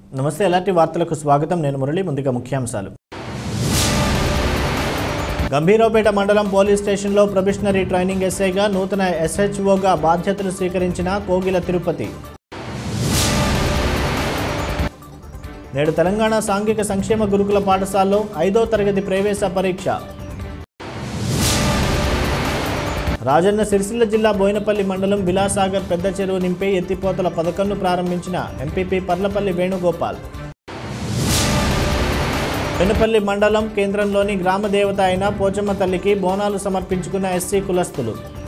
నమస్తే ఎలాంటి వార్తలకు స్వాగతం నేను మురళి ముందుగా ముఖ్యాంశాలు గంభీరావుపేట మండలం పోలీస్ స్టేషన్లో ప్రొబిషనరీ ట్రైనింగ్ ఎస్ఐగా నూతన ఎస్హెచ్ఓగా బాధ్యతలు స్వీకరించిన కోగిల తిరుపతి నేడు తెలంగాణ సాంఘిక సంక్షేమ గురుకుల పాఠశాలలో ఐదో తరగతి ప్రవేశ పరీక్ష రాజన్న సిరిసిల్ల జిల్లా బోయినపల్లి మండలం విలాసాగర్ పెద్ద చెరువు నింపే ఎత్తిపోతల పథకంను ప్రారంభించిన ఎంపీపీ పర్లపల్లి వేణుగోపాల్ వెనుపల్లి మండలం కేంద్రంలోని గ్రామ దేవత అయిన పోచమ్మ తల్లికి బోనాలు సమర్పించుకున్న ఎస్సీ కులస్తులు